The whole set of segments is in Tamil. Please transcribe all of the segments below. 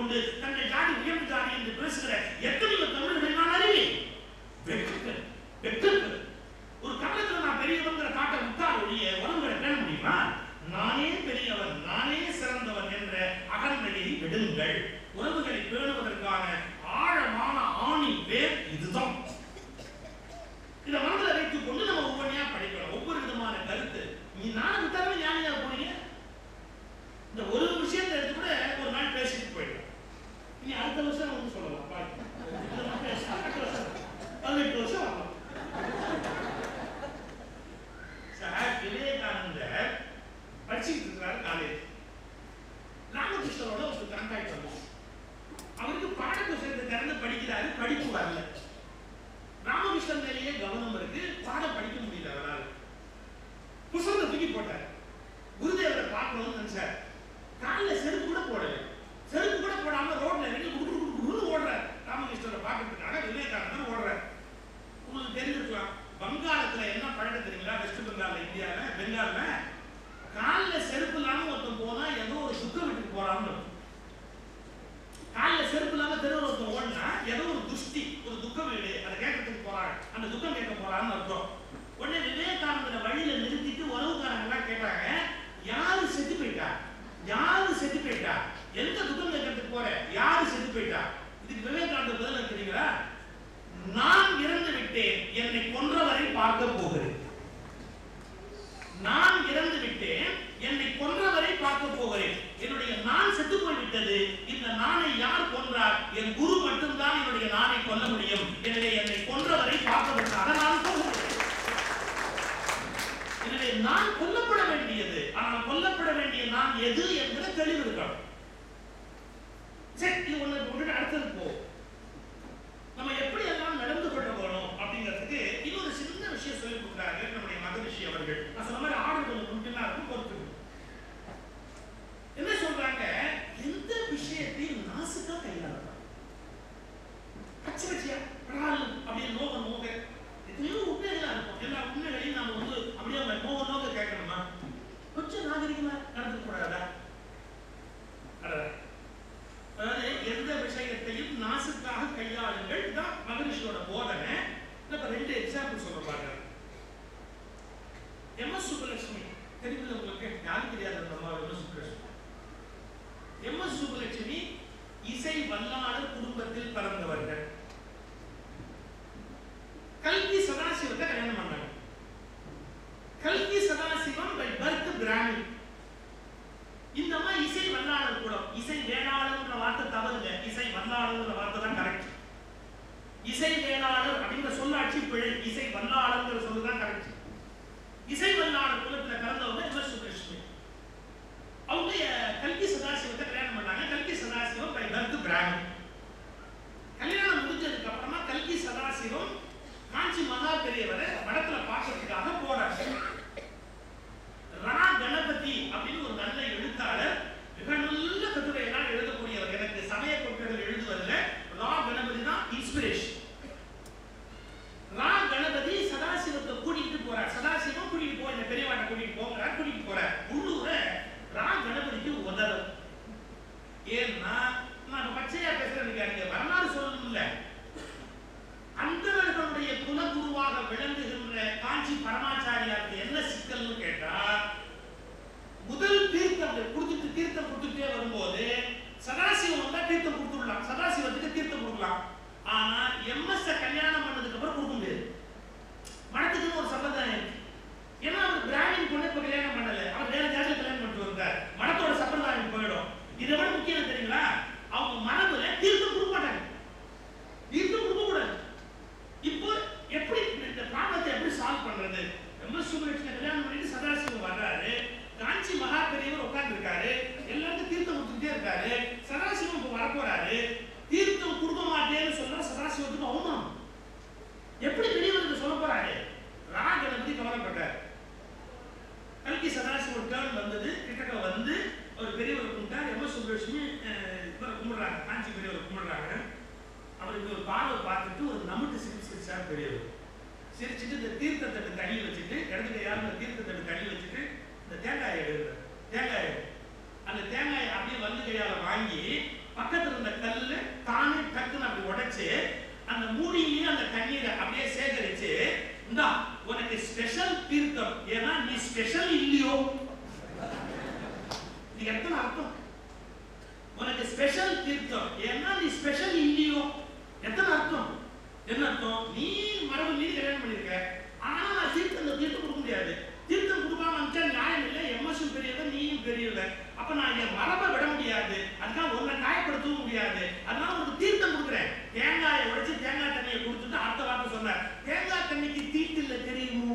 கொண்டு தங்கள் ஜாதி உயர்ந்த ஜாதி என்று பேசுகிற எத்தனையோ தமிழர்களை நான் அறிவேன் வெற்றுக்கள் வெற்றுக்கள் ஒரு காலத்துல நான் பெரியவங்கிற காட்ட விட்டால் ஒழிய உறவுகளை பேண முடியுமா நானே பெரியவன் நானே சிறந்தவன் என்ற அகந்தையை விடுங்கள் உறவுகளை பேணுவதற்கான ஆழமான ஆணி வேர் இதுதான் இதை மனதில் வைத்துக் கொண்டு நம்ம ஒவ்வொன்றையா படிக்கணும் ஒவ்வொரு விதமான கருத்து நீ நானும் விட்டாவே ஞானியா போறீங்க இந்த ஒரு விஷயத்தை எடுத்து கூட ஒரு நாள் பேசிட்டு போயிடலாம் இனி அடுத்த வருஷம் வந்து சொல்லலாம் பாருங்க. இதெல்லாம் பேச அடுத்த வருஷம் பதினெட்டு வருஷம் வரலாம் சார் விவேகானந்தர் படிச்சுட்டு இருக்கிறாரு காலேஜ் ராமகிருஷ்ணரோட ஒரு கான்டாக்ட் வந்து அவருக்கு பாட புத்தகத்தை திறந்து படிக்கிறாரு படிப்பு வரல ராமகிருஷ்ணன் மேலேயே கவனம் இருக்கு பாடம் படிக்க முடியல அவரால் புத்தகத்தை தூக்கி போட்டார் குருதேவரை பார்க்கணும்னு நினைச்சார் காலில் செருப்பு கூட போடல செருப்பு கூட போடாம ரோட்ல இறங்கி குடு குடு குடுன்னு ஓடுறார் ராமகிருஷ்ணரை பார்க்கறதுக்காக விவேகானந்தர் ஓடுறார் உங்களுக்கு தெரிஞ்சிருக்கலாம் வங்காளத்துல என்ன பழக்கம் தெரியுங்களா வெஸ்ட் பெங்கால்ல இந்தியால பெங்கால்ல காலில் செருப்பு இல்லாம ஒருத்தன் போனா ஏதோ ஒரு சுக்க வீட்டுக்கு போறான்னு அர்த்தம். காலில் செருப்பு இல்லாம தெருவில் ஒருத்தன் ஓடினா ஏதோ ஒரு துஷ்டி ஒரு துக்க வீடு அதை கேட்கறதுக்கு போறாங்க அந்த துக்கம் கேட்க போறான்னு அர்த்தம் உடனே விவேகானந்தரை வழியில நிறுத்திட்டு உறவுக்காரங்க எல்லாம் கேட்டாங்க யாரு செத்து போயிட்டா யாரு செத்து போயிட்டா எந்த துக்கம் கேட்கறதுக்கு போற யாரு செத்து போயிட்டா இதுக்கு விவேகானந்தர் பதில் என்ன தெரியுங்களா நான் இறந்து விட்டேன் என்னை கொன்றவரை பார்க்க போகிறேன் நான் இறந்து விட்டேன் என்னை கொன்றவரை பார்க்க போகிறேன் என்னுடைய நான் செத்து போய்விட்டது இந்த நானை யார் கொன்றார் என் குரு மட்டும்தான் என்னுடைய நானை கொல்ல முடியும் எனவே என்னை கொன்றவரை பார்ப்பதற்காக நான் போகிறேன் எனவே நான் கொல்லப்பட வேண்டியது ஆனால் கொல்லப்பட வேண்டிய நான் எது என்கிற தெளிவு இருக்கணும் சரி இது ஒண்ணு ஒன்று அடுத்தது போ நம்ம எப்படி எல்லாம் நடந்து கொள்ள போறோம் அப்படிங்கிறதுக்கு இன்னொரு சின்ன விஷயம் சொல்லி கொடுக்குறாரு நம்முடைய மகரிஷி அவர்கள் நான் சொன்ன மாதிரி ஆடு கொஞ்சம் முக்கியமா இருக்கும் பொறுத்து என்ன சொல்றாங்க எந்த விஷயத்தையும் நாசுக்கா கையாளலாம் பச்சை பச்சையா படால் அப்படின்னு நோக நோக எத்தனையோ உண்மைகளா இருக்கும் எல்லா உண்மைகளையும் நாம வந்து அப்படியே அவங்க நோக நோக கேட்கணுமா கொஞ்சம் நாகரிகமா நடந்து கூடாதா அடடா. அதாவது எந்த விஷயத்தையும் நாசுக்காக கையாளுங்கள் தான் மகரிஷியோட போதனை இப்ப ரெண்டு எக்ஸாம்பிள் சொல்ற பாருங்க எம் எஸ் சுப்புலட்சுமி தெரியுது உங்களுக்கு யாரும் தெரியாது அந்த அம்மா M S Subbulakshmi M S Subbulakshmi இசை வல்லாளர் குடும்பத்தில் பிறந்தவர்கள் கல்கி சதாசிவத்தை கல்யாணம் பண்ணாங்க கல்கி சதாசிவம் பை பர்த் பிராமி இந்த அம்மா இசை வல்லாளர் கூட இசை வேளாளர்ன்ற வார்த்தை தவறுங்க இசை வல்லாளர்ன்ற வார்த்தை தான் கரெக்ட் இசை வேளாளர் அப்படிங்கிற சொல்லாட்சி பிழை இசை வல்லாளர்ங்கிற சொல்லு தான் கரெக்ட் இசை வல்லாளர் குலத்துல பிறந்தவங்க எம் எஸ் சுப்லட்சுமி அவங்க கல்கி சதாசிவத்தை கல்யாணம் பண்ணாங்க கல்கி சதாசிவம் பை பர்த் பிராமி கல்யாணம் முடிஞ்சதுக்கு அப்புறமா கல்கி சதாசிவம் காஞ்சி மகா பெரியவரை படத்துல பார்க்கறதுக்காக போறாங்க ரா கணபதி அப்படின்னு ஒரு நல்ல எழுத்தாளர் மிக நல்ல கட்டுரை எல்லாம் எழுதக்கூடியவர் எனக்கு சமய கொட்டைகள் எழுதுவதில் ரா கணபதி தான் இன்ஸ்பிரேஷன் ரா கணபதி சதாசிவத்தை கூட்டிட்டு போறார் சதாசிவம் கூட்டிட்டு போ இந்த பெரியவாட்டை கூட்டிட்டு போங்கிறார் கூட்டிட்டு போறார் உள்ளூர ரா கணபதிக்கு உதவும் ஏன்னா நான் பச்சையா பேசுறேன் நீங்க வரலாறு சொல்லணும்ல அந்தவர்களுடைய குலகுருவாக விளங்குகின்ற காஞ்சி பரமாச்சாரியாருக்கு என்ன சிக்கல்னு கேட்டா முதல் தீர்த்தம் கொடுத்துட்டு தீர்த்தம் கொடுத்துட்டே வரும்போது சதாசிவம் வந்தா தீர்த்தம் கொடுத்துடலாம் சதாசிவத்துக்கு தீர்த்தம் கொடுக்கலாம் ஆனா எம்எஸ் கல்யாணம் பண்ணதுக்கு அப்புறம் கொடுக்க முடியாது மனத்துக்குன்னு ஒரு சம்பிரதாயம் இருக்கு ஏன்னா அவர் பிராமின் பொண்ணு இப்ப கல்யாணம் பண்ணல அவர் வேற ஜாதியில கல்யாணம் பண்ணிட்டு வந்தார் மனத்தோட சம்பிரதாயம் போயிடும் இதை விட முக்கியம் என்ன தெரியுங்களா அவங்க மரபுல தீர்த்தம் கொடுக்க மாட்டாங்க தீர்த்தம் கொடுக்க கூடாது இப்போ எப்படி இந்த ப்ராப்ளத்தை எப்படி சால்வ் பண்றது எம்எஸ் சுப்பலட்சுமி கல்யாணம் பண்ணிட்டு சதாசிவம் வர்றாரு காஞ்சி மகா பெரியவர் உட்கார்ந்து இருக்காரு எல்லாருக்கும் தீர்த்தம் கொடுத்துட்டே இருக்காரு சதாசிவம் இப்போ வரப்போறாரு தீர்த்தம் கொடுக்க மாட்டேன்னு சொன்னா சதாசிவத்துக்கு அவமானம் எப்படி பெரியவருக்கு சொல்ல போறாரு ராகணபதி கவலைப்பட்டார் கல்கி சதாசிவம் டேர்ன் வந்தது கிட்டக்க வந்து ஒரு பெரியவர் கும்பிட்டார் எம் எஸ் சுப்பலட்சுமி அஹ், இவரை கும்பிடுறாங்க காஞ்சி பெரியவர் கும்பிடுறாங்க அவருக்கு ஒரு பார்வை பார்த்துட்டு ஒரு நமுட்டு சிரிப்பு சிரிச்சார் பெரியவர் சிரிச்சுட்டு இந்த தீர்த்தத்தட்டு தள்ளி வச்சுட்டு இடத்துல யாரும் இந்த தீர்த்தத்தட்டு தள்ளி வச்சுட்டு இந்த தேங்காயை எடுக்கிறார் தேங்காய் அந்த தேங்காயை அப்படியே வந்து கையால வாங்கி பக்கத்துல இருந்த கல்லு தானே டக்குன்னு அப்படி உடைச்சு அந்த மூடியிலேயே அந்த தண்ணீரை அப்படியே சேகரிச்சு இந்தா உனக்கு ஸ்பெஷல் தீர்த்தம் ஏன்னா நீ ஸ்பெஷல் இல்லையோ இது எத்தனை அர்த்தம் உனக்கு ஸ்பெஷல் தீர்த்தம் ஏன்னா நீ ஸ்பெஷல் இல்லையோ எத்தனை அர்த்தம் என்ன அர்த்தம் நீ மரபு மீறி கல்யாணம் பண்ணிருக்க ஆனா நான் தீர்த்தம் இந்த தீர்த்தம் கொடுக்க முடியாது தீர்த்தம் கொடுக்காம வந்துட்டா நியாயம் இல்லை எம்எஸும் பெரியவன் நீயும் பெரியவன் அப்ப நான் என் மரபை விட முடியாது அதுக்காக உன்னை காயப்படுத்தவும் முடியாது அதனால உனக்கு தீர்த்தம் கொடுக்குறேன் தேங்காயை உடைச்சு தேங்காய் தண்ணியை கொடுத்துட்டு அடுத்த வார்த்தை சொன்னார் தேங்காய் தண்ணிக்கு தீட்டில்ல தெரியுமோ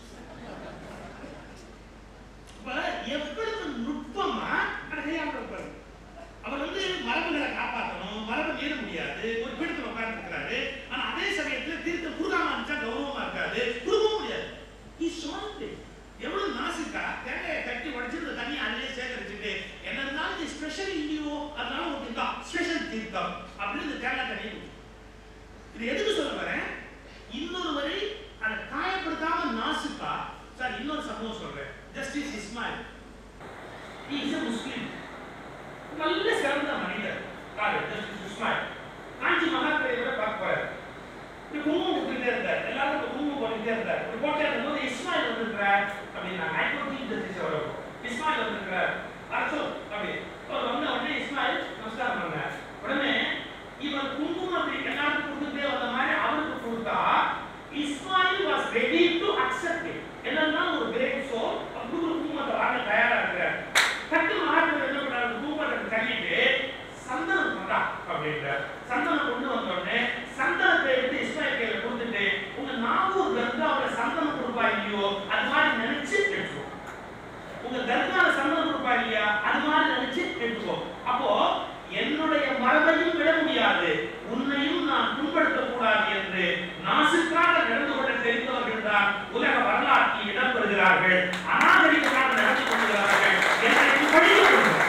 அப்ப எவ்வளவு நுட்பமா அதை கையாண்டிருப்பாரு அவர் வந்து மரபுகளை காப்பாற்றணும் மரபை மீற முடியாது ஒரு பீடத்தில் உட்கார்ந்து இருக்கிறாரு ஆனா அதே சமயத்துல தீர்த்தம் கொடுக்காம இருந்துச்சா கௌரவமா இருக்காது கொடுக்கவும் முடியாது he solved it. எவ்வளவு நாசுக்கா தேங்காயை கட்டி உடைச்சு இந்த தண்ணி அதிலே சேகரிச்சுட்டு என்ன இருந்தாலும் இது ஸ்பெஷல் இல்லையோ அதனால உங்களுக்கு இந்த ஸ்பெஷல் தீர்த்தம் அப்படின்னு இந்த தேங்காய் தண்ணியை குடிச்சு இது எதுக்கு சொல்ல வரேன் இன்னொரு வரை அதை காயப்படுத்தாம நாசுக்கா சார் இன்னொரு சம்பவம் சொல்றேன் justice Ismail he is a muslim நல்ல சிறந்த மனிதர் யாரு ஜஸ்டிஸ் இஸ்மாயில் காஞ்சி மகாபெரியவரை பார்க்க போறாரு இப்படி குங்குமம் கொடுத்துட்டே இருந்தார் எல்லாருக்கும் குங்குமம் போட்டுட்டே இருந்தார் இப்படி போட்டே இருக்கும்போது இஸ்மாயில் வந்திருக்கிறார் அப்படின்னா ஐகோர்ட் ஜஸ்டிஸ் அவர் இஸ்மாயில் வந்திருக்கிறார் அரசோ அப்படி அவர் வந்த உடனே இஸ்மாயில் நமஸ்காரம் பண்ணார் உடனே இவர் குங்குமம் அப்படி எல்லாருக்கும் கொடுத்துட்டே வந்த மாதிரி அவருக்கு கொடுத்தா Ismail was ready to accept it என்னன்னா ஒரு கிரேட் சோல் அப்படி ஒரு குங்குமத்தை வாங்க தயாரா இருக்கிறார் தட்டு மகாத்மா என்ன பண்றாரு குங்குமத்தை தள்ளிட்டு சந்தனம் கொண்டா அப்படின்றார் சந்தனம் கொண்டு வந்த உடனே சந்தனத்தை எடுத்து இஸ்மாயில் கையில கொடுத்துட்டு உங்க நாகூர் தர்காவுல சந்தனம் கொடுப்பா இல்லையோ அது மாதிரி நினைச்சு எடுத்துக்கோ உங்க தர்கால சந்தனம் கொடுப்பா இல்லையா அது மாதிரி நினைச்சு எடுத்துக்கோ அப்போ என்னுடைய மரபையும் விட முடியாது உன்னையும் நான் புண்படுத்த கூடாது என்று நாசுக்காக நடந்து கொள்ள தெரிந்தவர்கள் தான் உலக வரலாற்றில் இடம்பெறுகிறார்கள் அநாகரிகமாக நடந்து கொள்கிறார்கள் என்னை படிக்க வேண்டும்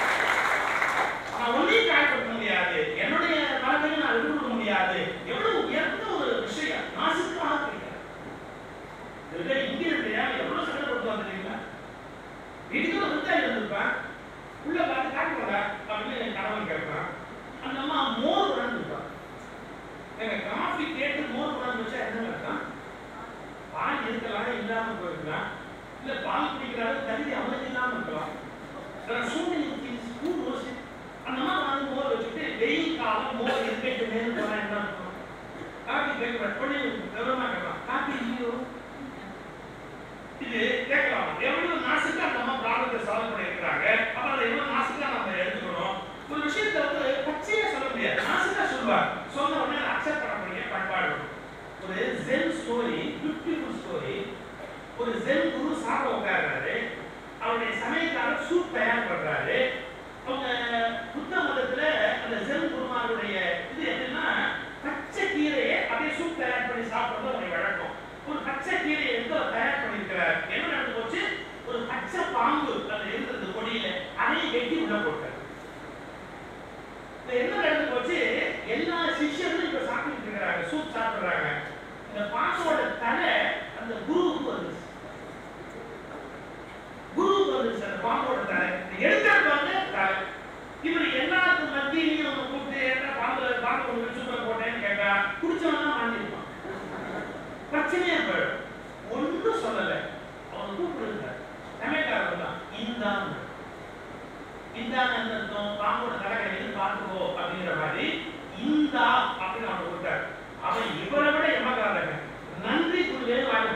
நான் ஒன்றையும் காயப்படுத்த முடியாது என்னுடைய மரபையும் நான் விட்டு கொடுக்க முடியாது எவ்வளவு உயர்ந்த ஒரு விஷயம் நாசுக்காக இருக்கிறார் இதுல இங்க இருக்கையா எவ்வளவு சங்கடப்பட்டு வந்திருக்கீங்களா வீட்டுக்கு ஒரு விருந்தாளி வந்திருப்பேன் உள்ள பார்த்து காட்டுவாங்க அப்படின்னு என் கணவன் கேட்பான் அந்த அம்மா மோர் குழம்பு இருப்பான் எங்க காஃபி கேட்டு மோர் குழம்பு வச்சா என்ன அர்த்தம் பால் இருக்கலாம் இல்லாம போயிருக்கலாம் இல்ல பால் குடிக்கிறாரு தகுதி அவனுக்கு இல்லாம இருக்கலாம் There are so many things. Who knows it? அந்த அம்மா வந்து மோர் வச்சுட்டு வெயில் காலம் மோர் இருக்கட்டும் மேலும் போனா என்ன அர்த்தம் காஃபி கேட்கலாம் உடனே விவரமா கேட்கலாம் காஃபி இல்லையோ இது கேட்கலாம் எவ்வளவு நாசுக்கா நம்ம ப்ராப்ளத்தை சால்வ் பண்ணியிருக்கிறாங்க அப்ப அதை எவ்வளவு நாசுக்கா நம்ம எடுத்துக்கணும் ஒரு விஷயத்தை வந்து பச்சையா சொல்ல முடியாது நாசுக்கா சொல்லுவார் சொன்ன உடனே அதை அக்செப்ட் பண்ணக்கூடிய பண்பாடு வரும். ஒரு ஜென் ஸ்டோரி பியூட்டிஃபுல் ஸ்டோரி ஒரு ஜென் குரு சாப்பிட உட்கார்றாரு அவருடைய சமயக்காரர் சூப் தயார் பண்றாரு அவங்க புத்த மதத்துல அந்த ஜென் குருமாருடைய இது எப்படின்னா பச்சை கீரையை அப்படியே சூப் தயார் பண்ணி சாப்பிடுறது அவருடைய வழக்கம் ஒரு பச்சை கீரையை எடுத்து அவர் தயார் பண்ணியிருக்கிறார் என்ன நடந்து போச்சு ஒரு பச்சை பாம்பு அதுல இருந்தது கொடியில அதையும் வெட்டி உள்ள போட்டார் இப்ப என்ன நடந்து போச்சு எல்லா சிஷ்யர்களும் இப்ப சாப்பிட்டு இருக்கிறாங்க சூப் சாப்பிடுறாங்க இந்த பாம்போட தலை அந்த குருவுக்கு வந்துச்சு குருவுக்கு வந்துச்சு அந்த பாம்போட தலை எடுத்தாரு பாருங்க தலை இவர் எல்லாத்துக்கும் மத்தியிலையும் அவங்க கூப்பிட்டு என்ன பாம்பு பாம்பு கொண்டு போய் சூப்பர் போட்டேன்னு கேட்டா குடிச்சவன் தான் வாங்கியிருப்பான் பிரச்சனையே போயிடும் ஒன்றும் சொல்லலை அவன் கூப்பிடுங்க சமயக்காரர் தான் இந்தான் இந்தான் என்ன அர்த்தம் பாம்போட தலைகளையும் பார்த்துக்கோ அப்படிங்கிற மாதிரி இந்தா அப்படின்னு அவன் கொடுத்தார் அவன் இவரை விட எமக்காரங்க நன்றி குழுவே வாங்க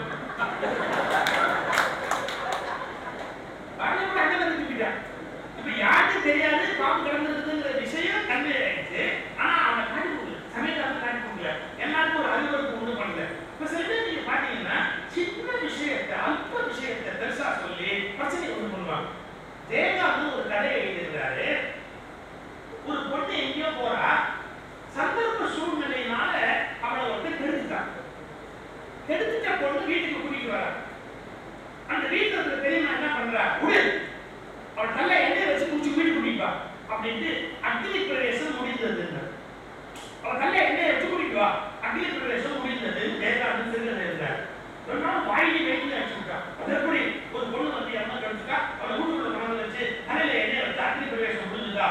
வாங்க கூட அங்கே வந்து தூக்கிட்டான் இப்ப யாருக்கும் தெரியாது பாம்பு கிடந்திருக்குங்கிற விஷயம் கண்மை ஆயிடுச்சு ஆனா அவன் காட்டி கொடுக்கல சமயக்காரன் காட்டி கொடுக்கல எல்லாருக்கும் ஒரு அறிவுறுப்பு ஒண்ணு பண்ணல இப்ப சில பேர் நீங்க பாத்தீங்கன்னா சின்ன விஷயத்தை அல்ப விஷயத்தை பெருசா சொல்லி பிரச்சனை ஒண்ணு பண்ணுவாங்க ஜெயகாந்தன் ஒரு கதையை எழுதியிருந்தாரு ஒரு பொண்ணு எங்கேயோ போறா சந்தர்ப்ப சூழ்நிலையினால அவளை ஒருத்தர் கெடுத்துட்டான் கெடுத்துட்ட பொண்ணு வீட்டுக்கு கூட்டிட்டு வரா அந்த வீட்டுல இருக்கிற பெரியம்மா என்ன பண்றா உடு அவள் நல்ல எண்ணெய் வச்சு குடிச்சு வீடு குடிப்பா அப்படின்ட்டு அக்னி பிரவேசம் முடிந்தது அவள் நல்ல எண்ணெய் வச்சு குடிக்கு வா அக்னி பிரவேசம் முடிந்தது ஜெயகாந்தன் சிறுகதை இருந்தார் ஒரு நாள் வாயிலே வெயில வச்சுக்கிட்டான் அது எப்படி ஒரு பொண்ணு வந்து எண்ணெய் கழிச்சுட்டா அவளை வீட்டுக்குள்ள கொண்டு வச்சு தலையில எண்ணெய் வச்சு அக்னி பிரவேசம் முடிஞ்சுதா ஜெயகாந்தன்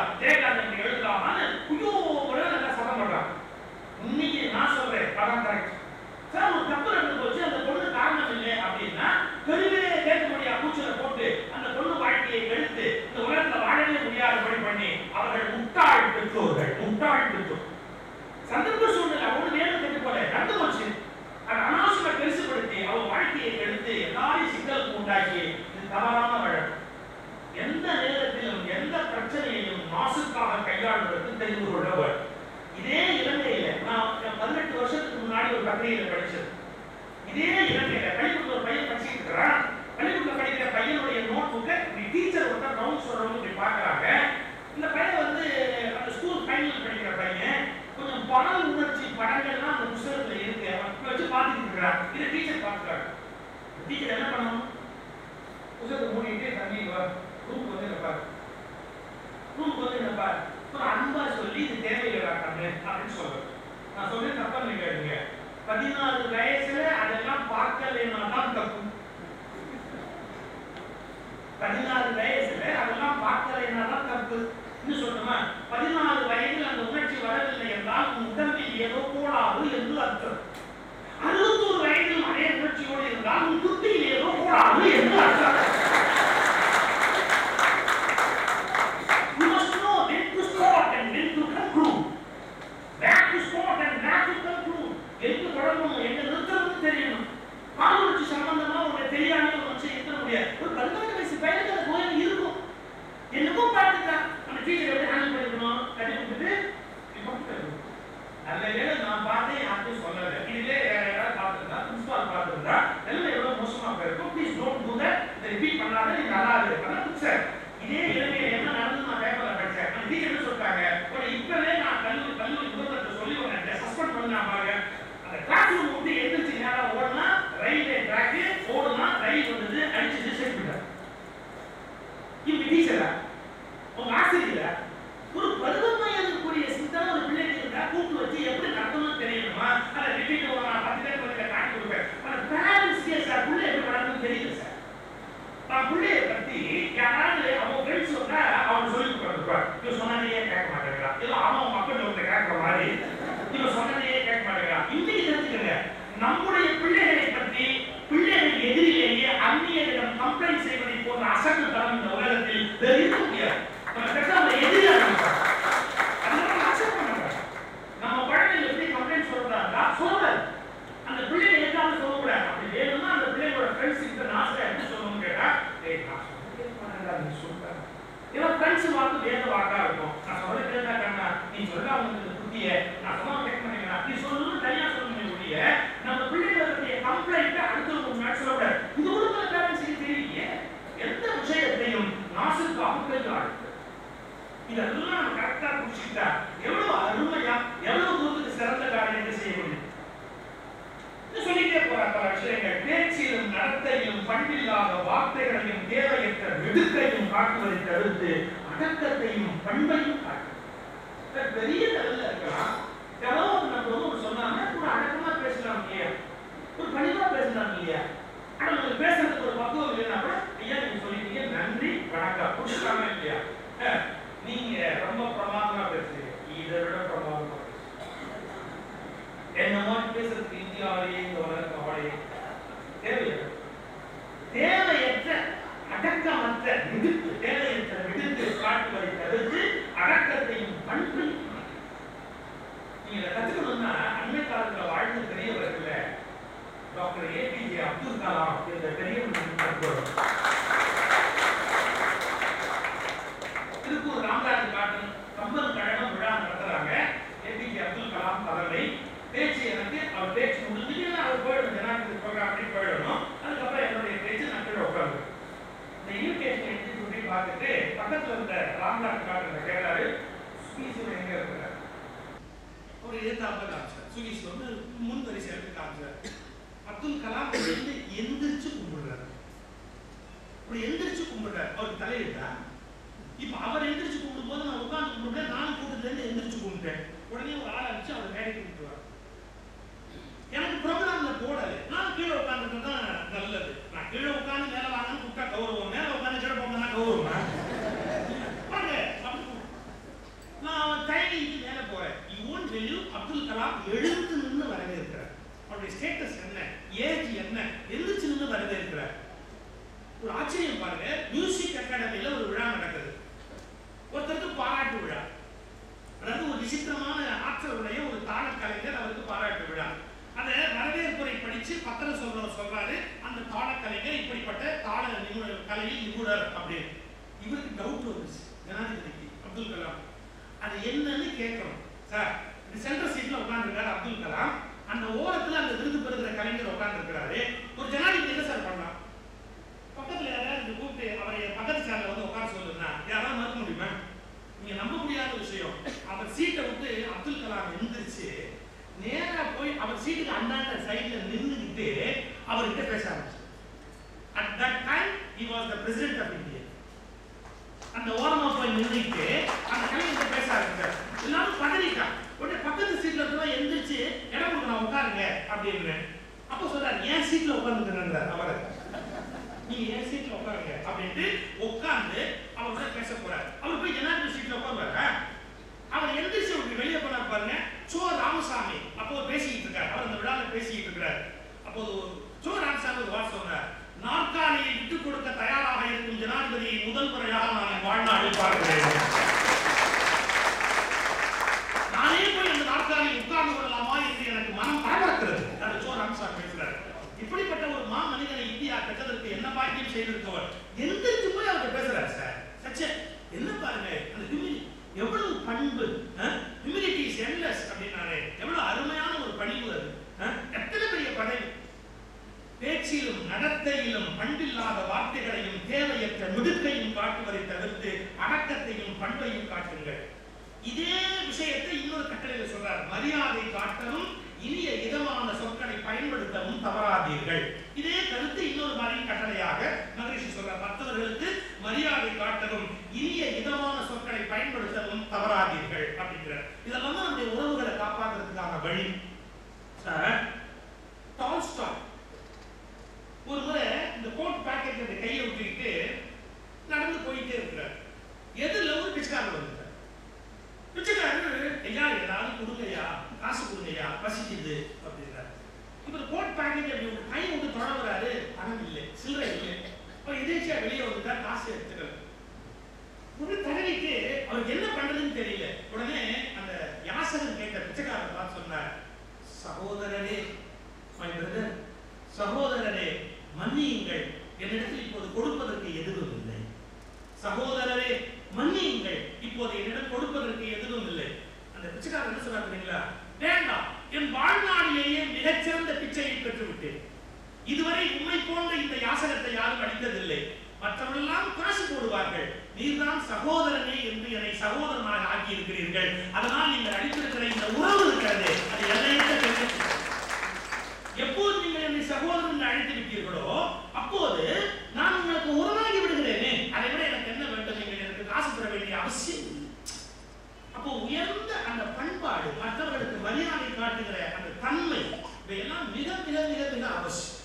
தெரியாது எனக்கு எழுதலாமான்னு ஐயோ ஒரே நல்லா சத்தம் பண்றான் இன்னைக்கு நான் சொல்றேன் அதான் கரெக்ட் சார் ஒரு தப்பு நடந்து போச்சு அந்த பொண்ணு காரணம் இல்லை அப்படின்னா தெருவே கேட்க முடியாது பூச்சில போட்டு அந்த பொண்ணு வாழ்க்கையை கெடுத்து இந்த உலகத்துல வாழவே முடியாதபடி பண்ணி அவர்கள் முட்டாள் பெற்றோர்கள் முட்டாள் பெற்றோர் சந்தர்ப்ப சூழ்நிலை அவனு நேரம் கட்டு போல நடந்து போச்சு அது அனாவசியமா பெருசுபடுத்தி அவன் வாழ்க்கையை கெடுத்து எல்லாரையும் சிக்கலுக்கு உண்டாக்கி இது தவறான வழக்கம் எந்த நேரத்திலும் எந்த பிரச்சனையையும் மாசுக்காக கையாளுவதற்கு தெரிந்து கொள்ளவர் இதே இலங்கையில நான் பதினெட்டு வருஷத்துக்கு முன்னாடி ஒரு பத்திரிகையில படிச்சது இதே இலங்கையில பள்ளிக்கூடத்துல ஒரு பையன் படிச்சுட்டு இருக்கிறான் பள்ளிக்கூடத்துல படிக்கிற பையனுடைய நோட் புக்கை டீச்சர் ஒருத்தர் ரவுண்ட் சொல்றவங்க இப்படி பாக்குறாங்க இந்த பையன் வந்து அந்த ஸ்கூல் ஃபைனல் படிக்கிற பையன் கொஞ்சம் பால் உணர்ச்சி படங்கள்லாம் அந்த புத்தகத்துல இருக்கு அவன் வச்சு பார்த்துட்டு இருக்கிறான் இதை டீச்சர் பார்த்துறாங்க டீச்சர் என்ன பண்ணணும் புத்தகத்தை மூடிட்டு தண்ணி வா ரூமுக்கு வந்து நிற்பார் ரூமுக்கு வந்து நிற்பார் ஒரு அன்பா சொல்லி இது தேவையில்லை கண்ணு அப்படின்னு சொல்றேன் நான் சொல்றேன் தப்பா நீங்க கேளுங்க பதினாறு வயசுல அதெல்லாம் பார்க்கலைன்னா தான் தப்பு பதினாறு வயசுல அதெல்லாம் பார்க்கலைன்னா தான் தப்பு இன்னும் சொல்லணுமா பதினாறு வயதில் அந்த உணர்ச்சி வரவில்லை என்றால் உன் உடம்பில் ஏதோ கோளாறு என்று அர்த்தம் அறுபத்தோரு வயதில் அதே உணர்ச்சியோடு இருந்தால் உன் புத்தியில் ஏதோ கோளாறு என்று அர்த்தம் You must know when to start and when to conclude. Where to start and where to conclude. எங்க தொடங்கணும் எங்க நிறுத்தணும்னு தெரியணும் பாலுணர்ச்சி சம்பந்தமா உங்களை தெரியாம ஒரு மனுஷன் இருக்க முடியாது ஒரு பதினாறு வயசு பையனுக்கு அந்த நோய் இருக்கும் என்னமோ பார்த்துக்கலாம் அந்த டீச்சர் எப்படி ஹேண்டில் பண்ணிக்கணும் கட்டி கொடுத்துட்டு நீ பார்த்துக்கணும் நல்ல வேலை நான் பார்த்தேன் யாருக்கும் சொல்லலை இதுவே வேற யாராவது பார்த்துருந்தா பிரின்சிபால் பார்த்துருந்தா எல்லாம் எவ்வளவு மோசமா போயிருக்கும் ப்ளீஸ் டோன்ட் டூ தட் இதை ரிப்பீட் பண்ணாத நீ நல்லா இருக்கு அதான் சார் இதே இலங்கையில என்ன நடந்து நான் பேப்பர்ல படிச்சேன் அந்த டீச்சர் என்ன சொல்லிட்டாங்க ஒரு இப்பவே நான் கல்லூரி கல்லூரி முதல்வர்கிட்ட சொல்லி உடனே சஸ்பெண்ட் பண்ணா பாருங்க அந்த கிளாஸ் ரூம் விட்டு எந்திரிச்சு நேரா ஓடுனா ரயில்வே ட்ராக்கு ஓடுனா ரயில் வந்தது அடிச்சு செட் பண்ணிட்டார் இவங்க டீச்சரா உங்க ஆசிரியரா ஒரு பருவமயனுக்குரிய சிந்தனை ஒரு பிள்ளைக்கு இருந்தா கூட்டு வச்சு எப்படி நடத்தணும்னு தெரியணுமா அதை ரிப்பீட் நான் பத்து பேர் வந்து காட்டி கொடுப்பேன் ஆனா பேரண்ட்ஸ்க்கே சார் பிள்ளை எப்படி வளர்க்கணும்னு தெரியல சார் நான் பிள்ளைய பத்தி யாராவது அவன் ஃப்ரெண்ட்ஸ் சொன்னா அவன் சொல்லி கொடுப்பாரு இவன் சொன்னதையே கேட்க மாட்டேங்கிறான் இல்ல அவன் மக்கள் ஒருத்த கேட்கிற மாதிரி இவன் சொன்னதையே கேட்க மாட்டேங்கிறான் இன்னைக்கு தெரிஞ்சுக்கங்க நம்முடைய பிள்ளைகளை பற்றி பிள்ளைகள் எதிரிலேயே அந்நியரிடம் கம்ப்ளைண்ட் செய்வதை போன்ற அசட்டு தரம் இந்த உலகத்தில் வேறு இருக்க முடியாது நம்ம பெற்றவங்க எதிரியா இருப்பாங்க அதனால அக்செப்ட் பண்ணுங்க நம்ம குழந்தைங்க எப்படி கம்ப்ளைண்ட் சொல்றாங்க சொல்லக்கூடாது அந்த பிள்ளைங்க எதுக்காக சொல்லக்கூடாது அப்படி வேணும்னா அந்த பிள்ளைங்களோட ஃப்ரெண்ட்ஸ் கிட்ட நான் எப்படி சொல்லணும்னு கேட்டா ஏய் நான் சொல்றது பண்ணடா நீ சொல்ற ஏன்னா ஃப்ரெண்ட்ஸ் வாக்கு வேத வாக்கா இருக்கும் நான் சொல்றது கேட்டா கண்ணா நீ சொல்ல அவங்களுக்கு இந்த புத்திய நான் சொன்னா கேட்க மாட்டேங்கிறா நீ சொல்லணும் தனியா சொல்லணும் ஒழிய நம்ம பிள்ளைகளை பற்றிய கம்ப்ளைண்ட் அடுத்தவங்க முன்னாடி சொல்லக்கூடாது இது கூட பல பேரண்ட்ஸுக்கு தெரியலையே எந்த விஷயத்தையும் நாசுக்காக கையாளுது இதெல்லாம் நம்ம கரெக்டா புடிச்சுக்கிட்டா எவ்வளவு அருமையா எவ்வளவு தூரத்துக்கு சிறந்த காரியத்தை செய்ய முடியும் இன்னும் சொல்லிட்டே போற பல விஷயங்கள் பேச்சிலும் நடத்தையிலும் பண்பில்லாத வார்த்தைகளையும் தேவையற்ற வெடுக்கையும் காட்டுவதை தவிர்த்து அடக்கத்தையும் பண்பையும் காட்டு சார், பெரிய லெவல்ல இருக்கலாம் எவ்வளோ நம்ம வந்து ஒரு சொன்னாங்க ஒரு அடக்கமா பேசலாம் இல்லையா ஒரு பணிவா பேசலாம் இல்லையா ஆனா உங்களுக்கு பேசுறதுக்கு ஒரு பக்குவம் இல்லைன்னா கூட ஐயா நீங்க சொல்லிட்டீங்க நன்றி வணக்கம் புடிச்சிட்டாங்க இல்லையா அஹ், நீங்க ரொம்ப பிரமாதமா பேசுறீங்க இதை விட பிரமாதமா பேசுறீங்க என்ன மாதிரி பேசுறதுக்கு இந்தியாவிலேயே இந்த உலக கவலை தேவையில்லை தேவையற்ற அடக்கமற்ற விடுப்பு தேவையற்ற விடுப்பு காட்டுவதை தவிர்த்து அடக்கத்தையும் பண்பையும் நீங்க இதை கத்துக்கணும்னா அண்மை காலத்துல வாழ்ந்த பெரியவர்கள டாக்டர் ஏபிஜே அப்துல் கலாம் என்ற பெரிய மருத்துவர் திருப்பூர் ராமராஜ் காட்டன் கம்பன் கழகம் விழா நடத்துறாங்க ஏபிஜே அப்துல் கலாம் தலைமை பேச்சு எனக்கு அவர் பேச்சு முடிஞ்சுட்டு அவர் போயிடணும் ஜனாதிபதி ப்ரோக்ராம் அப்படி போயிடணும் அதுக்கப்புறம் என்னுடைய பேச்சு நான் கீழே உட்காந்து இந்த இன்விடேஷன் எடுத்து சொல்லி பார்த்துட்டு பக்கத்துல இருந்த ராம்நாத் காட்டுல கேட்டாரு ஸ்பீச் எங்க இருக்கிறார் அவர் எதிர்த்தாப்புல காமிச்சார் சுகீஷ் வந்து முன் வரிசை எடுத்து காமிச்சார் அப்துல் கலாம் வந்து எந்திரிச்சு கும்பிடுறாரு இப்படி எந்திரிச்சு கும்பிடுறாரு அவருக்கு தலையிட்டா இப்ப அவர் எந்திரிச்சு கும்பிடும் போது நான் உட்கார்ந்து கும்பிடுறேன் நானும் கூட்டத்துல இருந்து எந்திரிச்சு கும்பிட்டேன் உடனே ஒரு ஆளை வச்சு அவர் மேடை கூப்பிட்டுவார் எனக்கு ப்ரோக்ராம்ல போடல நான் கீழே உட்கார்ந்துட்டு தான் நல்லது நான் கீழே உட்கார்ந்து மேல வாங்கன்னு கூப்பிட்டா கௌரவம் மேல உட்கார்ந்து கீழே போனா கௌரவம் வாங்க அப்படி கூப்பிட்டு. tell you, அப்துல் கலாம் எழுந்து நின்று வரவேற்கிறார் அவருடைய ஸ்டேட்டஸ் என்ன ஏஜ் என்ன எழுந்து நின்று வரவேற்கிறார் ஒரு ஆச்சரியம் பாருங்க மியூசிக் அகாடமியில ஒரு விழா நடக்குது ஒருத்தருக்கு பாராட்டு விழா அதாவது ஒரு விசித்திரமான ஆற்றலுடைய ஒரு தாள கலைஞர் அவருக்கு பாராட்டு விழா அந்த வரவேற்புரை படிச்சு பத்திரம் சொல்றவர் சொல்றாரு அந்த தாள கலைஞர் இப்படிப்பட்ட தாள நிபுணர் கலையில் நிபுணர் அப்படின்னு இவருக்கு டவுட் வந்துச்சு ஜனாதிபதிக்கு அப்துல் கலாம் அது என்னன்னு கேட்கணும் சார் இந்த சென்ட்ரல் சீட்ல உட்கார்ந்துருக்காரு அப்துல் கலாம் அந்த ஓரத்துல அந்த விருது பெறுகிற கலைஞர் உட்கார்ந்துருக்கிறாரு ஒரு ஜனாதிபதி என்ன சார் பண்ணலாம் பக்கத்துல யாராவது கூப்பிட்டு அவரை பக்கத்து சேர்ல வந்து உட்கார சொல்லுன்னா யாராவது மறுக்க முடியுமா நீங்க நம்ப முடியாத விஷயம் அவர் சீட்டை விட்டு அப்துல் கலாம் எந்திரிச்சு நேரா போய் அவர் சீட்டுக்கு அந்தாண்ட சைடுல நின்னுக்கிட்டு அவர்கிட்ட பேச ஆரம்பிச்சு at that time he was the president of india அந்த ஓரமா போய் நின்னுக்கிட்டு அந்த கலைஞர்கிட்ட பேச ஆரம்பிச்சார் எல்லாரும் பதறிட்டான் உடனே பக்கத்து சீட்ல இருக்கிறவங்க எந்திரிச்சு இடம் கொடுக்கணும் உட்காருங்க அப்படின்னு அப்போ சொல்றாரு என் சீட்ல உட்காந்துக்கிறார் அவரை நீங்க என் சீட்ல உட்காருங்க அப்படின்ட்டு உட்கார்ந்து அவரோட பேச போறாரு அவர் போய் ஜனாதிபதி சீட்ல உட்காருவாரா அவர் எந்திரிச்சு அவருக்கு வெளியே போனார் பாருங்க சோ ராமசாமி அப்போ பேசிக்கிட்டு இருக்காரு அவர் அந்த விழாவில் பேசிக்கிட்டு இருக்கிறார் அப்போ சோ ராமசாமி ஒரு வார்த்தை சொன்னார் நாற்காலியை விட்டுக் கொடுக்க தயாராக இருக்கும் ஜனாதிபதியை முதல் முறையாக நான் என் வாழ்நாளில் பார்க்கிறேன் நானே போய் அந்த நாற்காலியில் உட்கார்ந்து கொள்ளலாமா என்று எனக்கு மனம் பரபரக்கிறது அது சோ ராமசாமி பேசுறாரு இப்படிப்பட்ட ஒரு மா மனிதனை இந்தியா பெற்றதற்கு என்ன பாக்கியம் செய்திருக்கவர் எந்திரிச்சு போய் அவர்கிட்ட பேசுறாரு சார் சச்சே என்ன பாருங்க அந்த ஹியூமிலி எவ்வளவு பண்பு ஹியூமிலிட்டி இஸ் என்லெஸ் அப்படின்னாரு எவ்வளவு அருமையான ஒரு பணிவு அது அஹ்? எத்தனை பெரிய பதவி பேச்சிலும் நடத்தையிலும் பண்பில்லாத வார்த்தைகளையும் தேவையற்ற மிடுக்கையும் காட்டுவதை தவிர்த்து அடக்கத்தையும் பண்பையும் காட்டுங்கள் இதே விஷயத்தை இன்னொரு கட்டளையில சொல்றார் மரியாதை காட்டலும் இனிய இதமான சொற்களை பயன்படுத்தவும் தவறாதீர்கள் இதே கருத்து இன்னொரு மாதிரி கட்டளையாக மகரிஷி சொல்றார் மற்றவர்களுக்கு மரியாதை காட்டலும் இனிய இதமான சொற்களை பயன்படுத்தவும் தவறாதீர்கள் அப்படிங்கிறார் இதெல்லாம் தான் நம்முடைய உறவுகளை காப்பாற்றுறதுக்கான வழி சார் டால்ஸ்டாய் ஒரு முறை இந்த கோட் பேக்கெட் அந்த கையை விட்டுக்கிட்டு நடந்து போயிட்டே இருக்கிறார் எதிரில் ஒரு பிச்சைக்காரர் வந்துட்டார் பிச்சைக்காரர் ஐயா ஏதாவது கொடுங்கய்யா காசு கொடுங்கய்யா பசிக்குது அப்படின்றார் இவர் கோட் பேக்கெட் அப்படி ஒரு கை விட்டு தொடங்குறாரு பணம் இல்லை சில்லறை இல்லை இப்போ எதேச்சியா வெளியே வந்துட்டா காசு எடுத்துக்கல ஒரு தடவைக்கு அவருக்கு என்ன பண்றதுன்னு தெரியல உடனே அந்த யாசகன் கேட்ட பிச்சைக்காரர் பார்த்து சொன்னார் சகோதரரே மை பிரதர் சகோதரரே மன்னியுங்கள் என்னிடத்தில் இப்போது கொடுப்பதற்கு எதுவும் இல்லை சகோதரரே மன்னியுங்கள் இப்போது என்னிடம் கொடுப்பதற்கு எதுவும் இல்லை அந்த பிச்சைக்காரர் என்ன சொல்றாரு தெரியுங்களா வேண்டாம் என் வாழ்நாளிலேயே மிகச்சிறந்த பிச்சையை பெற்று விட்டேன் இதுவரை உண்மை போன்ற இந்த யாசகத்தை யாரும் அளித்ததில்லை மற்றவர்களெல்லாம் காசு போடுவார்கள் நீர்தான் சகோதரனே என்று என்னை சகோதரனாக ஆக்கி இருக்கிறீர்கள் அதனால் நீங்கள் அளித்திருக்கிற இந்த உறவு இருக்கிறது அது எல்லையற்ற பெருமை. எப்போது நீங்கள் என்னை சகோதரன் என்று அழைத்து விட்டீர்களோ அப்போது நான் உங்களுக்கு உறவாகி விடுகிறேனே அதை விட எனக்கு என்ன வேண்டும் நீங்கள் எனக்கு காசு பெற வேண்டிய அவசியம் இல்லை அப்போ உயர்ந்த அந்த பண்பாடு மற்றவர்களுக்கு மரியாதை காட்டுகிற அந்த தன்மை இவையெல்லாம் மிக மிக மிக மிக அவசியம்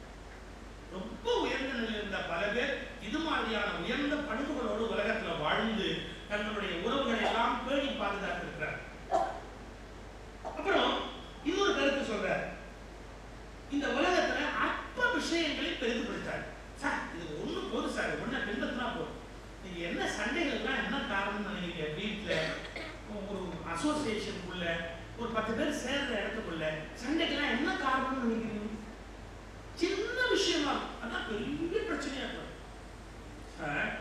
ரொம்ப உயர்ந்த நிலையில் இருந்த பல பேர் இது மாதிரியான உயர்ந்த பண்புகளோடு உலகத்துல வாழ்ந்து தங்களுடைய உறவுகளை எல்லாம் பேணி பாதுகாத்திருக்கிறார் அப்புறம் இன்னொரு கருத்து சொல்றார் இந்த உலகத்துல அற்ப விஷயங்களை பெரிதுபடுத்தாரு சார் இது ஒண்ணு போதும் சார் ஒண்ணு பின்பற்றினா போதும் நீங்க என்ன சண்டைகள்லாம் என்ன காரணம்னு நினைக்கிறீங்க வீட்டுல ஒரு அசோசியேஷனுக்குள்ள ஒரு பத்து பேர் சேர்ற இடத்துக்குள்ள சண்டைக்கெல்லாம் என்ன காரணம்னு நினைக்கிறீங்க சின்ன விஷயமா அதான் பெரிய பிரச்சனையா இருக்கும் சார்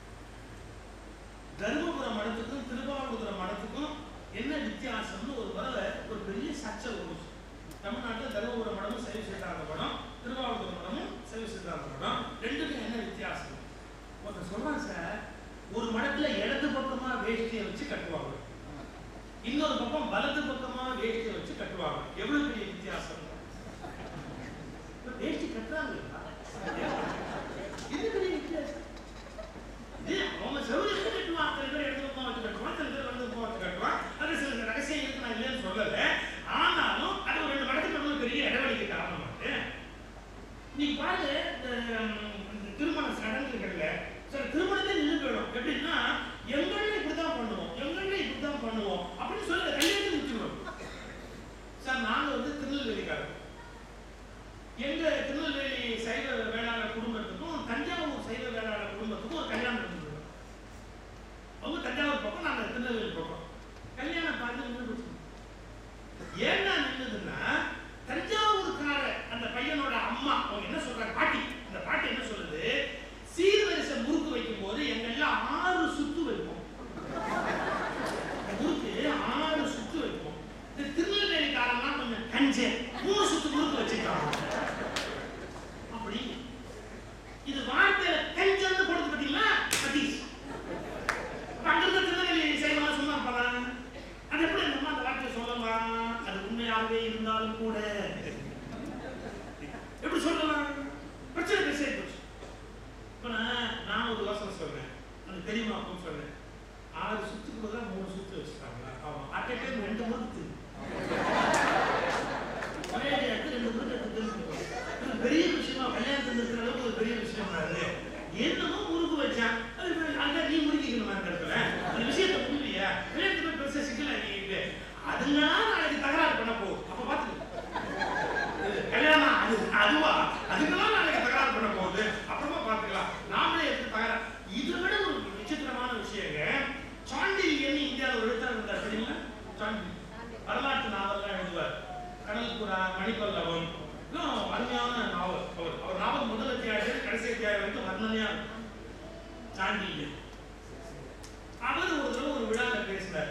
தருமபுரம் மடத்துக்கும் திருவாவூர் மடத்துக்கும் என்ன வித்தியாசம்னு ஒரு முறை ஒரு பெரிய சர்ச்சை வரும் தமிழ்நாட்டில் தருமபுரம் மடமும் சைவ சித்தாந்த மடம் திருவாவூர் மடமும் சைவ சித்தாந்த மடம் ரெண்டுக்கும் என்ன வித்தியாசம் ஒருத்தர் சொல்றான் சார் ஒரு மடத்துல இடது பக்கமா வேஷ்டியை வச்சு கட்டுவாங்க இன்னொரு பக்கம் வலது பக்கமா வேஷ்டியை வச்சு கட்டுவாங்க எவ்வளவு பெரிய வித்தியாசம் இப்ப வேஷ்டி கட்டுறாங்க இது பெரிய வித்தியாசம் இது அவங்க செவருக்கு கட்டுவான் சில பேர் இடது பக்கமா வச்சு கட்டுவான் சில பேர் வலது பக்கமா வச்சு கட்டுவான் அது சில ரகசியம் இருக்கு நான் இல்லைன்னு சொல்லல ஆனாலும் அது ஒரு ரெண்டு மடத்துக்கு நடுவுல பெரிய இடைவெளிக்கு காரணமாட்டு நீ பாரு இந்த ம், இந்த திருமண சடங்குகள்ல சில திருமணத்தை நின்று போயிடும் எப்படின்னா எங்கள்ல இப்படிதான் பண்ணுவோம் எங்கள்ல இப்படிதான் பண்ணுவோம் அப்படின்னு சொல்லி கல்யாணத்தை நிறுத்திவிடும் அடிச்சேன் மூணு சுத்து முறுக்கு வச்சுட்டான் அப்படி இது வார்த்தையில கஞ்சன்னு போடுறது பார்த்தீங்களா சதீஷ் அப்ப அங்க இருக்க திருநெல்வேலி செய்யலாம் சும்மா இருப்பாங்க அது எப்படி அந்த அம்மா அந்த வார்த்தையை சொல்லலாம் அது உண்மையாகவே இருந்தாலும் கூட எப்படி சொல்லலாம் பிரச்சனை பேச போச்சு இப்ப நான் நான் ஒரு யோசனை சொல்றேன் அந்த பெரியம்மா அப்பவும் சொல்றேன் ஆறு சுத்துக்கு பதிலாக மூணு சுத்து வச்சுட்டாங்க ஆமா அட்டை டைம் ரெண்டு முறுக்கு ஒரே இடத்துல ரெண்டு முறுக்கு எடுத்து திரும்பி இது பெரிய விஷயமா கல்யாணத்துல இருக்கிற அளவுக்கு ஒரு பெரிய விஷயம் அது என்னமோ முறுக்கு வச்சான் அது இப்ப அங்க நீ முறுக்கிக்கணுமா அந்த இடத்துல அந்த விஷயத்தை புரியலையா கல்யாணத்துக்கு பெருசா சிக்கல் ஆகிட்டு அதுங்களா நாளைக்கு தகராறு பண்ண போ அப்ப பாத்துக்க கல்யாணம் அது அதுவா அதுக்கெல்லாம் நாளைக்கு தகராறு பண்ண போகுது அப்புறமா பார்த்துக்கலாம் நாமளே எடுத்து தகராறு இதை விட ஒரு விசித்திரமான விஷயங்க சாண்டில்யன் இந்தியாவில் ஒரு எழுத்தாளர் இருந்தார் தெரியுங்களா சாண்டி வரலாற்று நாவல்லாம் எழுதுவார் கடல் புறா மணிப்பல்லவம் இன்னும் அருமையான நாவல் அவர் அவர் நாவல் முதல் அத்தியாயம் கடைசி அத்தியாயம் வரைக்கும் வர்ணனையா இருக்கும் சாண்டில்யன் அவர் ஒரு தடவை ஒரு விழாவில் பேசினார்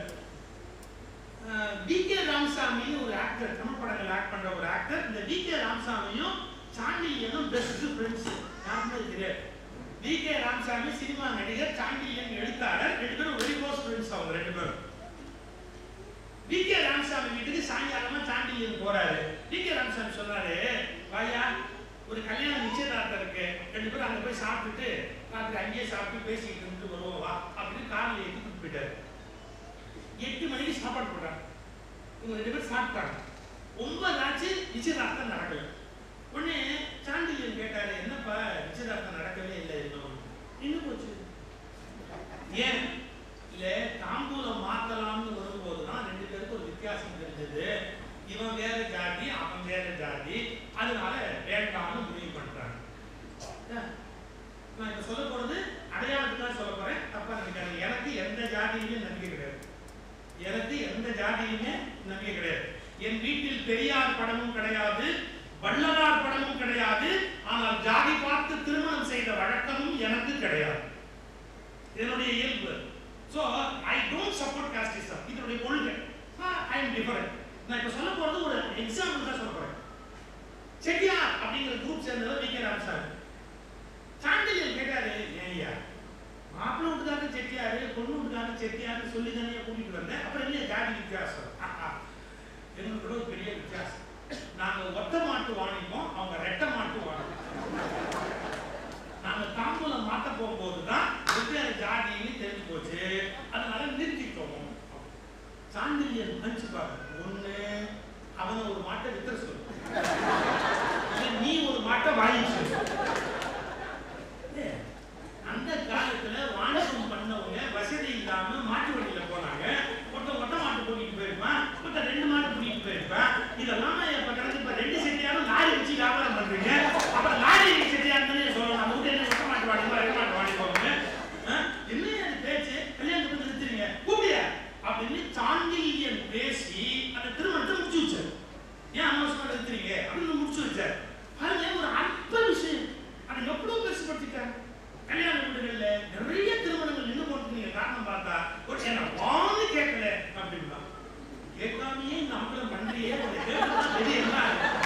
டி கே ராமசாமின்னு ஒரு ஆக்டர் தமிழ் படங்கள் ஆக்ட் பண்ற ஒரு ஆக்டர் இந்த டி கே ராமசாமியும் சாண்டில்யனும் பெஸ்ட் ஃப்ரெண்ட்ஸ் யாருமே தெரியாது டி கே ராமசாமி சினிமா நடிகர் சாண்டில்யன் எழுத்தாளர் ரெண்டு பேரும் வெரி க்ளோஸ் ஃப்ரெண்ட்ஸ் அவங்க ரெண்டு பேரும் டி கே ராமசாமி வீட்டுக்கு சாயங்காலமா சாண்டில்யன் போறாரு டி கே ராமசாமி சொன்னாரு வாயா ஒரு கல்யாண நிச்சயதார்த்தம் இருக்கு ரெண்டு பேரும் அங்க போய் சாப்பிட்டுட்டு ராத்திரி அங்கேயே சாப்பிட்டு பேசிக்கிட்டு இருந்துட்டு வருவோம் வா அப்படின்னு காரில் ஏற்றி கூப்பிட்டு போயிட்டாரு எட்டு மணிக்கு சாப்பாடு போட்டாங்க இவங்க ரெண்டு பேரும் சாப்பிட்டாங்க ஒன்பது ஆச்சு நிச்சயதார்த்தம் நடக்கல உடனே சாண்டில்யன் கேட்டாரு என்னப்பா நிச்சயதார்த்தம் நடக்கவே இல்லை இன்னும் இன்னும் போச்சு ஏன் இல்ல தாம்பூலம் மாத்தலாம்னு வரும்போது தான் ரெண்டு பேருக்கு ஒரு வித்தியாசம் தெரிஞ்சது இவன் வேற ஜாதி அவன் வேற ஜாதி அதனால வேண்டாம்னு முடிவு பண்றாங்க ஏன்? நான் இப்ப சொல்ல போறது அடையாளத்துக்கு தான் சொல்ல போறேன் தப்பா நினைக்காதீங்க எனக்கு எந்த ஜாதியிலுமே நம்பிக்கை கிடையாது எனக்கு எந்த ஜாதியிலுமே நம்பிக்கை கிடையாது என் வீட்டில் பெரியார் படமும் கிடையாது வள்ளலார் படமும் கிடையாது ஆனால் ஜாதி பார்த்து திருமணம் செய்த வழக்கமும் எனக்கு கிடையாது என்னுடைய இயல்பு so I don't support casteism இதனுடைய கொள்கை ஐ எம் டிஃபரெண்ட் நான் இப்போ சொல்ல போறது ஒரு எக்ஸாம்பிள் தான் சொல்ல போறேன் செட்டியார் அப்படிங்கிற குரூப் சேர்ந்தவர் வி கே ராமசாமி சாண்டிலியன் கேட்டாரு ஏய்யா மாப்பிள்ளை வீட்டுக்காரங்க செட்டியாரு பொண்ணு வீட்டுக்காரங்க செட்டியாருன்னு சொல்லி தானே கூட்டிட்டு வந்தேன் அப்புறம் என்ன ஜாதி வித்தியாசம் ஆஹா. எங்களுக்கு கூட ஒரு பெரிய வித்தியாசம் நாங்க ஒத்த மாட்டு வாணிப்போம் அவங்க ரெட்டை மாட்டு வாணிப்போம் நாங்க தாம்பூலம் மாத்த போகும்போது தான் வெவ்வேறு ஜாதின்னு தெரிஞ்சு போச்சு அதனால நிறுத்திட்டோம் சாண்டிலியன் நினைச்சு பாரு ஒண்ணு அவனை ஒரு மாட்டை வித்துற சொல்லு இல்ல நீ ஒரு மாட்டை வாங்கி சொல்லு ஏ, அந்த காலத்துல வாணிபம் பண்ணவங்க வசதி இல்லாம மாட்டு வண்டியில போனாங்க ஒருத்தன் ஒட்ட மாட்டு கூட்டிட்டு போயிருப்பான் ஒருத்தன் ரெண்டு மாட்டு கூட்டிட்டு போயிருப்பான் இதெல்லாம் இப்ப கிடக்கு இப்ப ரெண்டு செட்டியாரும் லாரி வச்சு வியாபாரம் பண்றீங்க அப்புறம் லாரி செட்டியார் தானே சொல்லணும் நம்ம வீட்டு என்ன ஒட்ட மாட்டு வாடிப்பா ரெண்டு மாட்டு வாடிப்போங்க என்ன அது பேச்சு கல்யாணத்துக்கு நிறுத்துறீங்க கூப்பிடியா அப்படின்னு சாண்டிலியன் பேசி அந்த திருமணத்தை முடிச்சு வச்சார் ஏன் அனாவசியமா நிறுத்துறீங்க அப்படின்னு முடிச்சு வச்சார் பாருங்க ஒரு அற்ப விஷயம் அதை எவ்வளவு பெருசுபடுத்திட்டாங்க கல்யாண வீடுகள்ல நிறைய திருமணங்கள் நின்று போட்டுருக்கீங்க காரணம் பார்த்தா ஒரு என்ன வான்னு கேட்கல அப்படின்னா கேட்காமயே இந்த அம்பலம் பண்றியே உன்னை கேட்கறதா வெளியே என்ன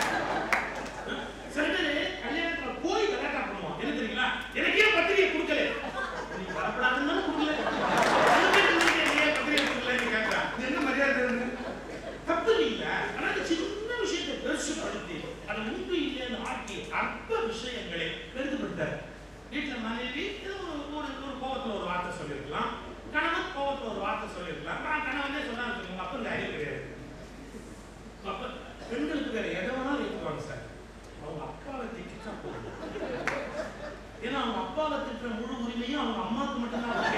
சில பேர் கல்யாணத்துல போய் விளையாட்டா பண்ணுவான் என்ன தெரியுங்களா எனக்கே பத்திரிகை கொடுக்கல நீ வரப்படாதுன்னு தானே கொடுக்கல உனக்கே கொடுக்கல, நீ ஏன் பத்திரிகை கொடுக்கலன்னு கேட்கறான் இது என்ன மரியாதை இருக்கு? தப்பு இல்ல ஆனா இந்த சின்ன விஷயத்தை பெருசுபடுத்தி அதை உண்டு இல்லைன்னு ஆக்கி அற்ப விஷயங்களை பெரிதுபடுத்தார் வீட்டுல மனைவி ஏதோ ஒரு ஒரு ஒரு கோவத்துல ஒரு வார்த்தை சொல்லியிருக்கலாம் கணவன் கோவத்துல ஒரு வார்த்தை சொல்லியிருக்கலாம் நான் கணவனே சொன்னான்னு உங்க அப்பா இந்த அறிவு கிடையாது உங்க அப்பா பெண்களுக்கு வேற எதை வேணாலும் ஏற்றுவாங்க சார் அவங்க அப்பாவை திட்டா போதும் ஏன்னா அவங்க அப்பாவை திட்டுற முழு உரிமையும் அவங்க அம்மாவுக்கு மட்டும்தான்